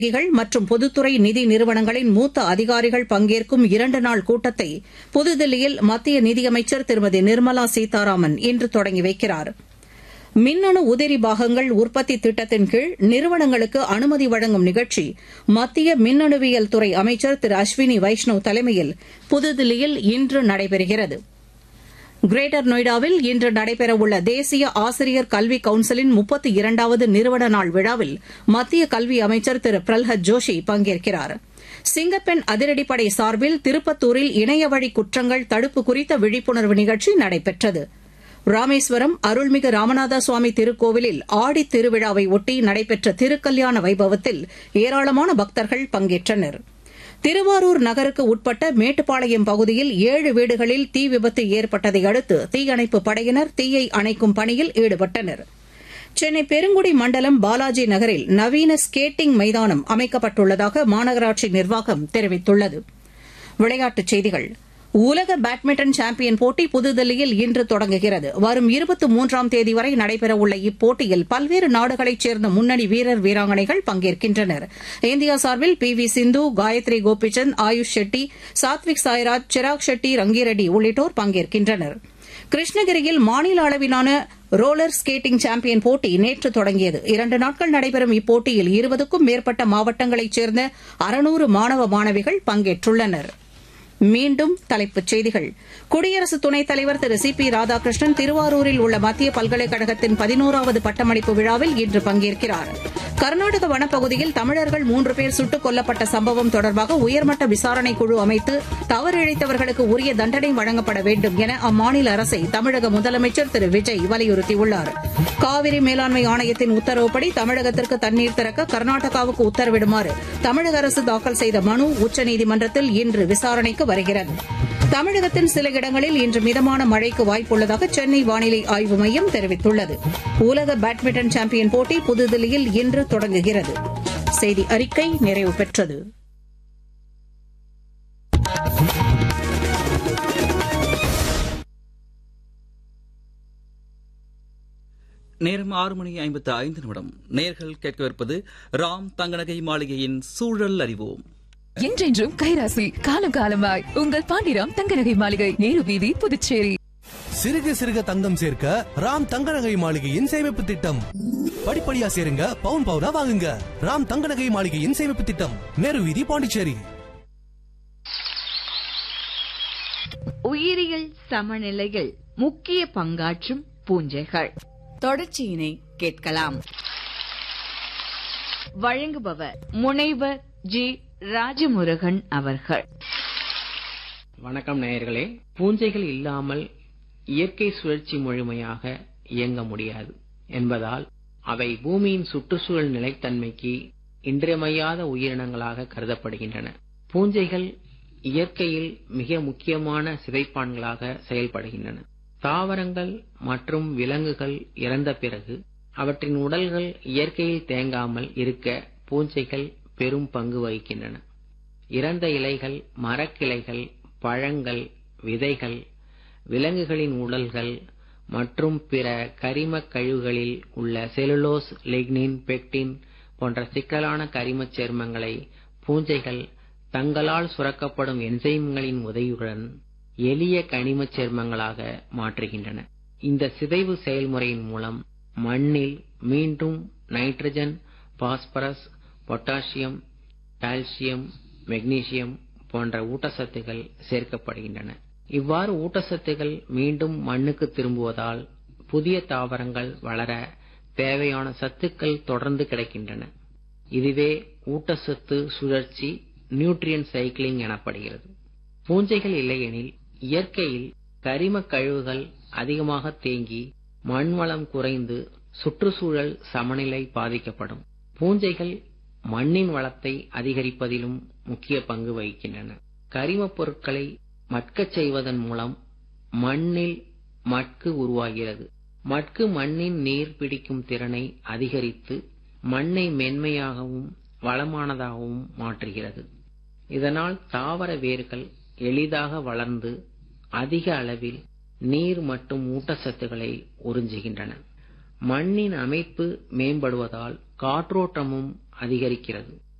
வங்கிகள் மற்றும் பொதுத்துறை நிதி நிறுவனங்களின் மூத்த அதிகாரிகள் பங்கேற்கும் இரண்டு நாள் கூட்டத்தை புதுதில்லியில் மத்திய நிதியமைச்சர் திருமதி நிர்மலா சீதாராமன் இன்று தொடங்கி வைக்கிறார் மின்னணு உதிரி பாகங்கள் உற்பத்தி திட்டத்தின் கீழ் நிறுவனங்களுக்கு அனுமதி வழங்கும் நிகழ்ச்சி மத்திய மின்னணுவியல் துறை அமைச்சர் திரு அஸ்வினி வைஷ்ணவ் தலைமையில் புதுதில்லியில் இன்று நடைபெறுகிறது கிரேட்டர் நொய்டாவில் இன்று நடைபெறவுள்ள தேசிய ஆசிரியர் கல்வி கவுன்சிலின் முப்பத்தி இரண்டாவது நிறுவன நாள் விழாவில் மத்திய கல்வி அமைச்சர் திரு பிரல்ஹத் ஜோஷி பங்கேற்கிறார் சிங்கப்பெண் அதிரடிப்படை சார்பில் திருப்பத்தூரில் இணையவழி குற்றங்கள் தடுப்பு குறித்த விழிப்புணர்வு நிகழ்ச்சி நடைபெற்றது ராமேஸ்வரம் அருள்மிகு ராமநாத சுவாமி திருக்கோவிலில் ஆடித் திருவிழாவை ஒட்டி நடைபெற்ற திருக்கல்யாண வைபவத்தில் ஏராளமான பக்தர்கள் பங்கேற்றனா் திருவாரூர் நகருக்கு உட்பட்ட மேட்டுப்பாளையம் பகுதியில் ஏழு வீடுகளில் தீ விபத்து ஏற்பட்டதை அடுத்து தீயணைப்பு படையினர் தீயை அணைக்கும் பணியில் ஈடுபட்டனர் சென்னை பெருங்குடி மண்டலம் பாலாஜி நகரில் நவீன ஸ்கேட்டிங் மைதானம் அமைக்கப்பட்டுள்ளதாக மாநகராட்சி நிர்வாகம் தெரிவித்துள்ளது விளையாட்டுச் செய்திகள் உலக பேட்மிண்டன் சாம்பியன் போட்டி புதுதில்லியில் இன்று தொடங்குகிறது வரும் இருபத்தி மூன்றாம் தேதி வரை நடைபெறவுள்ள இப்போட்டியில் பல்வேறு நாடுகளைச் சேர்ந்த முன்னணி வீரர் வீராங்கனைகள் பங்கேற்கின்றனர் இந்தியா சார்பில் பி வி சிந்து காயத்ரி கோபிச்சந்த் ஆயுஷ் ஷெட்டி சாத்விக் சாய்ராஜ் சிராக் ஷெட்டி ரங்கிரெட்டி உள்ளிட்டோர் பங்கேற்கின்றனர் கிருஷ்ணகிரியில் மாநில அளவிலான ரோலர் ஸ்கேட்டிங் சாம்பியன் போட்டி நேற்று தொடங்கியது இரண்டு நாட்கள் நடைபெறும் இப்போட்டியில் இருபதுக்கும் மேற்பட்ட மாவட்டங்களைச் சேர்ந்த அறுநூறு மாணவ மாணவிகள் பங்கேற்றுள்ளனா் மீண்டும் தலைப்புச் செய்திகள் குடியரசு துணைத் தலைவர் திரு சி பி ராதாகிருஷ்ணன் திருவாரூரில் உள்ள மத்திய பல்கலைக்கழகத்தின் பதினோராவது பட்டமளிப்பு விழாவில் இன்று பங்கேற்கிறார் கர்நாடக வனப்பகுதியில் தமிழர்கள் மூன்று பேர் சுட்டுக் கொல்லப்பட்ட சம்பவம் தொடர்பாக உயர்மட்ட விசாரணை குழு அமைத்து தவறிழைத்தவர்களுக்கு உரிய தண்டனை வழங்கப்பட வேண்டும் என அம்மாநில அரசை தமிழக முதலமைச்சர் திரு விஜய் வலியுறுத்தியுள்ளார் காவிரி மேலாண்மை ஆணையத்தின் உத்தரவுப்படி தமிழகத்திற்கு தண்ணீர் திறக்க கர்நாடகாவுக்கு உத்தரவிடுமாறு தமிழக அரசு தாக்கல் செய்த மனு உச்சநீதிமன்றத்தில் இன்று விசாரணைக்கு வருகிறது தமிழகத்தின் சில இடங்களில் இன்று மிதமான மழைக்கு வாய்ப்புள்ளதாக சென்னை வானிலை ஆய்வு மையம் தெரிவித்துள்ளது உலக பேட்மிண்டன் சாம்பியன் போட்டி புதுதில்லியில் இன்று தொடங்குகிறது செய்தி அறிக்கை நிறைவு பெற்றது நேரம் ஆறு மணி ஐம்பத்து ஐந்து நிமிடம் நேர்கள் கேட்கவிருப்பது ராம் தங்கநகை மாளிகையின் சூழல் அறிவோம் என்றென்றும் கைராசி காலம் காலமாய் உங்கள் பாண்டிராம் தங்கநகை மாளிகை நேரு வீதி புதுச்சேரி சிறுக சிறுக தங்கம் சேர்க்க ராம் தங்க நகை மாளிகையின் சேமிப்பு திட்டம் படிப்படியா சேருங்க பவுன் பவுனா வாங்குங்க ராம் தங்க நகை மாளிகையின் சேமிப்பு திட்டம் நேரு வீதி பாண்டிச்சேரி உயிரியல் சமநிலையில் முக்கிய பங்காற்றும் பூஞ்சைகள் தொடர்ச்சியினை கேட்கலாம் வழங்குபவர் முனைவர் ஜி ராஜமுருகன் அவர்கள் வணக்கம் நேயர்களே பூஞ்சைகள் இல்லாமல் இயற்கை சுழற்சி முழுமையாக இயங்க முடியாது என்பதால் அவை பூமியின் சுற்றுச்சூழல் நிலைத்தன்மைக்கு இன்றியமையாத உயிரினங்களாக கருதப்படுகின்றன பூஞ்சைகள் இயற்கையில் மிக முக்கியமான சிதைப்பான்களாக செயல்படுகின்றன தாவரங்கள் மற்றும் விலங்குகள் இறந்த பிறகு அவற்றின் உடல்கள் இயற்கையில் தேங்காமல் இருக்க பூஞ்சைகள் பெரும் பங்கு வகிக்கின்றன இறந்த இலைகள் மரக்கிளைகள் பழங்கள் விதைகள் விலங்குகளின் உடல்கள் மற்றும் பிற கரிமக் கழிவுகளில் உள்ள செலுலோஸ் லிக்னின் பெக்டின் போன்ற சிக்கலான கரிமச் சேர்மங்களை பூஞ்சைகள் தங்களால் சுரக்கப்படும் என்சைம்களின் உதவியுடன் எளிய கனிமச் சேர்மங்களாக மாற்றுகின்றன இந்த சிதைவு செயல்முறையின் மூலம் மண்ணில் மீண்டும் nitrogen phosphorus potassium calcium magnesium போன்ற ஊட்டச்சத்துகள் சேர்க்கப்படுகின்றன இவ்வாறு ஊட்டச்சத்துகள் மீண்டும் மண்ணுக்கு திரும்புவதால் புதிய தாவரங்கள் வளர தேவையான சத்துக்கள் தொடர்ந்து கிடைக்கின்றன இதுவே ஊட்டச்சத்து சுழற்சி நியூட்ரியன் சைக்கிளிங் எனப்படுகிறது பூஞ்சைகள் இல்லையெனில் இயற்கையில் கரிம கழிவுகள் அதிகமாக தேங்கி மண் வளம் குறைந்து சுற்றுச்சூழல் சமநிலை பாதிக்கப்படும் பூஞ்சைகள் மண்ணின் வளத்தை அதிகரிப்பதிலும் முக்கிய பங்கு வகிக்கின்றன கரிமப் பொருட்களை மட்கச் செய்வதன் மூலம் மண்ணில் மட்கு உருவாகிறது மட்கு மண்ணின் நீர் பிடிக்கும் திறனை அதிகரித்து மண்ணை மென்மையாகவும் வளமானதாகவும் மாற்றுகிறது இதனால் தாவர வேர்கள் எளிதாக வளர்ந்து அதிக அளவில் நீர் மற்றும் ஊட்டச்சத்துக்களை உறிஞ்சுகின்றன மண்ணின் அமைப்பு மேம்படுவதால் காற்றோட்டமும் அதிகரிக்கிறது